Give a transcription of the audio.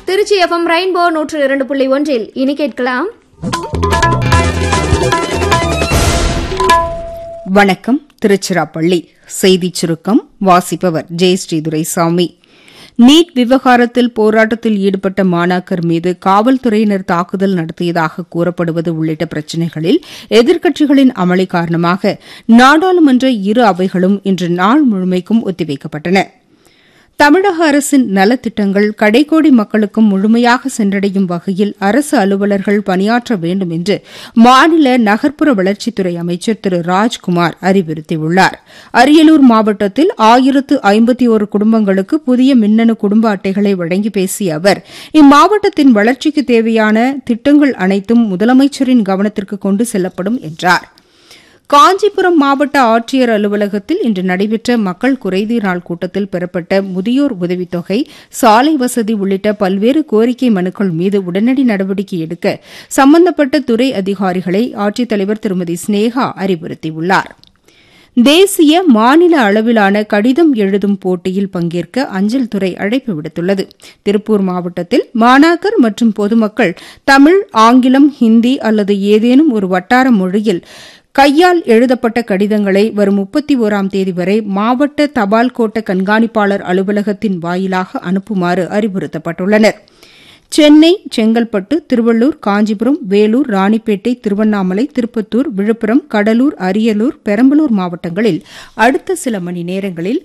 Trichy FM rainbow நூற்று இரண்டு புள்ளி ஒன்றில் இனி கேட்கலாம் வணக்கம் திருச்சிராப்பள்ளி செய்திச் சுருக்கம் வாசிப்பவர் ஜெயஸ்ரீ துரைசாமி நீட் விவகாரத்தில் போராட்டத்தில் ஈடுபட்ட மாணாக்கர் மீது காவல்துறையினர் தாக்குதல் நடத்தியதாக கூறப்படுவது உள்ளிட்ட பிரச்சினைகளில் எதிர்க்கட்சிகளின் அமளி காரணமாக நாடாளுமன்ற இரு அவைகளும் இன்று நாள் முழுமைக்கும் ஒத்திவைக்கப்பட்டன தமிழக அரசின் நலத்திட்டங்கள் கடைக்கோடி மக்களுக்கும் முழுமையாக சென்றடையும் வகையில் அரசு அலுவலர்கள் பணியாற்ற வேண்டும் என்று மாநில நகர்ப்புற வளர்ச்சித்துறை அமைச்சர் திரு ராஜ்குமார் அறிவுறுத்தியுள்ளார் அரியலூர் மாவட்டத்தில் ஆயிரத்து ஐம்பத்தி ஒரு குடும்பங்களுக்கு புதிய மின்னணு குடும்ப அட்டைகளை வழங்கி பேசிய அவர் இம்மாவட்டத்தின் வளர்ச்சிக்கு தேவையான திட்டங்கள் அனைத்தும் முதலமைச்சரின் கவனத்திற்கு கொண்டு செல்லப்படும் என்றார் காஞ்சிபுரம் மாவட்ட ஆட்சியர் அலுவலகத்தில் இன்று நடைபெற்ற மக்கள் குறைதீர் நாள் கூட்டத்தில் பெறப்பட்ட முதியோர் உதவித்தொகை சாலை வசதி உள்ளிட்ட பல்வேறு கோரிக்கை மனுக்கள் மீது உடனடி நடவடிக்கை எடுக்க சம்பந்தப்பட்ட துறை அதிகாரிகளை ஆட்சித்தலைவர் திருமதி ஸ்னேகா அறிவுறுத்தியுள்ளார் தேசிய மாநில அளவிலான கடிதம் எழுதும் போட்டியில் பங்கேற்க அஞ்சல் துறை அழைப்பு விடுத்துள்ளது திருப்பூர் மாவட்டத்தில் மாணாக்கர் மற்றும் பொதுமக்கள் தமிழ் ஆங்கிலம் ஹிந்தி அல்லது ஏதேனும் ஒரு வட்டார மொழியில் கையால் எழுதப்பட்ட கடிதங்களை வரும் முப்பத்தி ஓராம் தேதி வரை மாவட்ட தபால் கோட்ட கண்காணிப்பாளர் அலுவலகத்தின் வாயிலாக அனுப்புமாறு அறிவுறுத்தப்பட்டுள்ளனர் சென்னை செங்கல்பட்டு திருவள்ளூர் காஞ்சிபுரம் வேலூர் ராணிப்பேட்டை திருவண்ணாமலை திருப்பத்தூர் விழுப்புரம் கடலூர் அரியலூர் பெரம்பலூர் மாவட்டங்களில் அடுத்த சில மணி நேரங்களில்